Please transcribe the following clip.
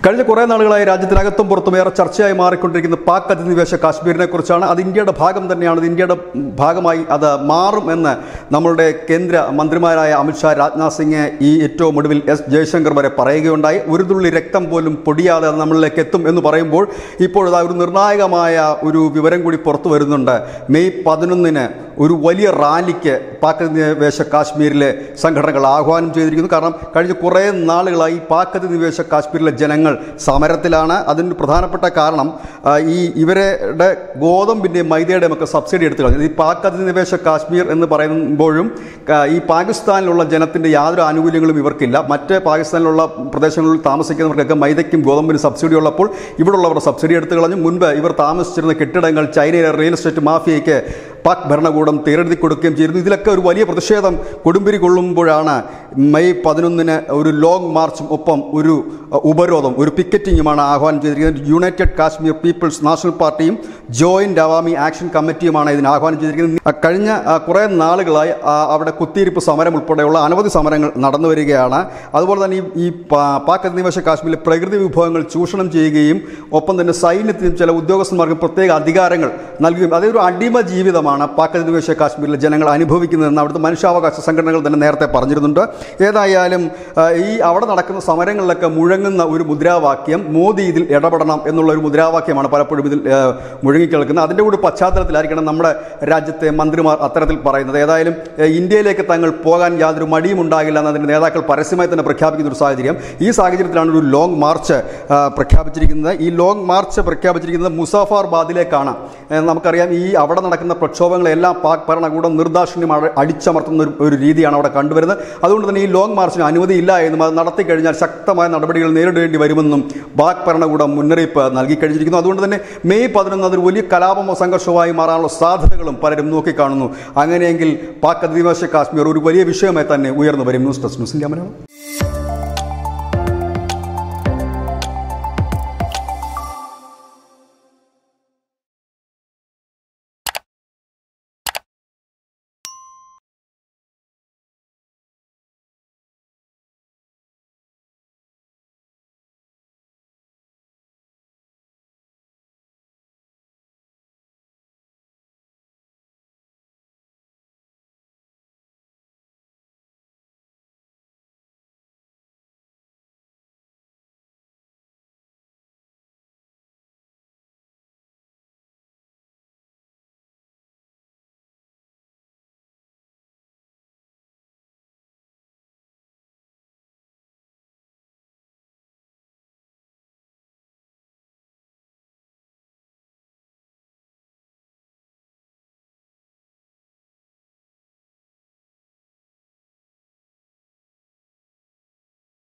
കഴിഞ്ഞ കുറേ നാളുകളായി രാജ്യത്തിനകത്തും പുറത്തും ഏറെ ചർച്ചയായി മാറിക്കൊണ്ടിരിക്കുന്ന പാക് അധിനിവേശ കാശ്മീരിനെ കുറിച്ചാണ് അത് ഇന്ത്യയുടെ ഭാഗം തന്നെയാണ് അത് ഇന്ത്യയുടെ ഭാഗമായി അത് മാറും എന്ന് നമ്മളുടെ കേന്ദ്ര മന്ത്രിമാരായ അമിത്ഷാ രാജ്നാഥ് സിംഗ് ഈ ഏറ്റവും ഒടുവിൽ എസ് ജയശങ്കർ വരെ പറയുകയുണ്ടായി ഒരു തുള്ളി രക്തം പോലും പൊടിയാതെ അത് നമ്മളിലേക്ക് എത്തും എന്ന് പറയുമ്പോൾ ഇപ്പോഴത് ഒരു നിർണായകമായ ഒരു വിവരം കൂടി പുറത്തു വരുന്നുണ്ട് മെയ് പതിനൊന്നിന് ഒരു വലിയ റാലിക്ക് പാക് അധിനിവേശ കാശ്മീരിലെ സംഘടനകൾ ആഹ്വാനം ചെയ്തിരിക്കുന്നു കാരണം കഴിഞ്ഞ കുറേ നാളുകളായി പാക് അധിനിവേശ കാശ്മീരിലെ ജനങ്ങൾ സമരത്തിലാണ് അതിന് പ്രധാനപ്പെട്ട കാരണം ആ, ഈ ഇവരുടെ ഗോതമ്പിൻ്റെയും മൈദയുടെയും ഒക്കെ സബ്സിഡി എടുത്തു കളഞ്ഞു ഈ പാക് അധിനിവേശ കാശ്മീർ എന്ന് പറയുമ്പോഴും ക- ഈ പാകിസ്ഥാനിലുള്ള ജനത്തിൻ്റെ യാതൊരു ആനുകൂല്യങ്ങളും ഇവർക്കില്ല മറ്റ് പാകിസ്ഥാനിലുള്ള പ്രദേശങ്ങളിൽ താമസിക്കുന്നവർക്കൊക്കെ മൈദയ്ക്കും ഗോതമ്പിനും സബ്സിഡി ഉള്ളപ്പോൾ ഇവിടെയുള്ളവർ സബ്സിഡി എടുത്തു കളഞ്ഞു മുൻപ് ഇവർ താമസിച്ചിരുന്ന കെട്ടിടങ്ങൾ ചൈനയിലെ റിയൽ എസ്റ്റേറ്റ് മാഫിയയ്ക്ക് പാക് ഭരണകൂടം തീരെഴുതി കൊടുക്കുകയും ചെയ്തിരുന്നു ഇതിലൊക്കെ ഒരു വലിയ പ്രതിഷേധം കൊടുമ്പിരി കൊള്ളുമ്പോഴാണ് മെയ് പതിനൊന്നിന് ഒരു ലോങ് മാർച്ചും ഒപ്പം ഒരു അഹ്, ഉപരോധം ഒരു പിക്കറ്റിങ്ങുമാണ് ആഹ്വാനം ചെയ്തിരിക്കുന്നത് യുണൈറ്റഡ് കാശ്മീർ പീപ്പിൾസ് നാഷണൽ പാർട്ടിയും ജോയിന്റ് അവാമി ആക്ഷൻ കമ്മിറ്റിയുമാണ് ഇതിന് ആഹ്വാനം ചെയ്തിരിക്കുന്നത് അഹ്, കഴിഞ്ഞ അഹ്, കുറേ നാളുകളായി ആ, അവിടെ കുത്തിയിരിപ്പ് സമരം ഉൾപ്പെടെയുള്ള അനവധി സമരങ്ങൾ നടന്നു വരികയാണ് അതുപോലെ തന്നെ ഈ- ഈ പാ- പാക് അധിനിവേശ കാശ്മീരിലെ പ്രകൃതി വിഭവങ്ങൾ ചൂഷണം ചെയ്യുകയും ഒപ്പം തന്നെ സൈന്യത്തിനും ചില ഉദ്യോഗസ്ഥന്മാർക്കും പ്രത്യേക അധികാരങ്ങൾ നൽകുകയും അതൊരു അടിമ ജീവിതമാണ് പാക് അധിനിവേശ കാശ്മീരിലെ ജനങ്ങൾ അനുഭവിക്കുന്നതെന്ന് അവിടുത്തെ മനുഷ്യാവകാശ സംഘടനകൾ തന്നെ നേരത്തെ പറഞ്ഞിരുന്നുണ്ട് ഏതായാലും ആ, ഈ അവിടെ നടക്കുന്ന സമരങ്ങളിലൊക്കെ മുഴങ്ങുന്ന ഒരു മുദ്രാവാക്യം മോദി ഇതിൽ ഇടപെടണം എന്നുള്ള ഒരു മുദ്രാവാക്യമാണ് പലപ്പോഴും ഇതിൽ ആ, മുഴങ്ങിക്കേൾക്കുന്നത് അതിൻ്റെ കൂടി പശ്ചാത്തലത്തിലായിരിക്കണം നമ്മുടെ രാജ്യത്തെ മന്ത്രിമാർ അത്തരത്തിൽ പറയുന്നത് ഏതായാലും ഏ, ഇന്ത്യയിലേക്ക് തങ്ങൾ പോകാൻ യാതൊരു മടിയും ഉണ്ടാകില്ല എന്നതിൻ്റെ നേതാക്കൾ പരസ്യമായി തന്നെ പ്രഖ്യാപിക്കുന്ന ഒരു സാഹചര്യം ഈ സാഹചര്യത്തിലാണ് ഒരു ലോങ് മാർച്ച് ആ, പ്രഖ്യാപിച്ചിരിക്കുന്നത് ഈ ലോങ് മാർച്ച് പ്രഖ്യാപിച്ചിരിക്കുന്നത് മുസാഫാർബാദിലേക്കാണ് ഏ, നമുക്കറിയാം ഈ അവിടെ നടക്കുന്ന പ്രക്ഷോഭങ്ങളെല്ലാം പാക് ഭരണകൂടം നിർദാക്ഷിണ്യം അട- അടിച്ചമർത്തുന്ന ഒരു ഒരു രീതിയാണ് അവിടെ കണ്ടുവരുന്നത് അതുകൊണ്ട് തന്നെ ഈ ലോങ് മാർച്ചിന് അനുമതിയില്ല എന്നും അത് നടത്തി കഴിഞ്ഞാൽ ശക്തമായ നടപടികൾ നേരിടേണ്ടി വരുമെന്നും പാക് ഭരണകൂടം മുന്നറിയിപ്പ് നൽകി കഴിഞ്ഞിരിക്കുന്നു അതുകൊണ്ട് തന്നെ മെയ് പതിനൊന്ന് അതൊരു വലിയ കലാപമോ സംഘർഷമായി മാറാനുള്ള സാധ്യതകളും പലരും നോക്കിക്കാണുന്നു അങ്ങനെയെങ്കിൽ പാക് അധിനിവേശ കാശ്മീർ ഒരു വലിയ വിഷയമായി തന്നെ ഉയർന്നു വരും news desk news India Malayalam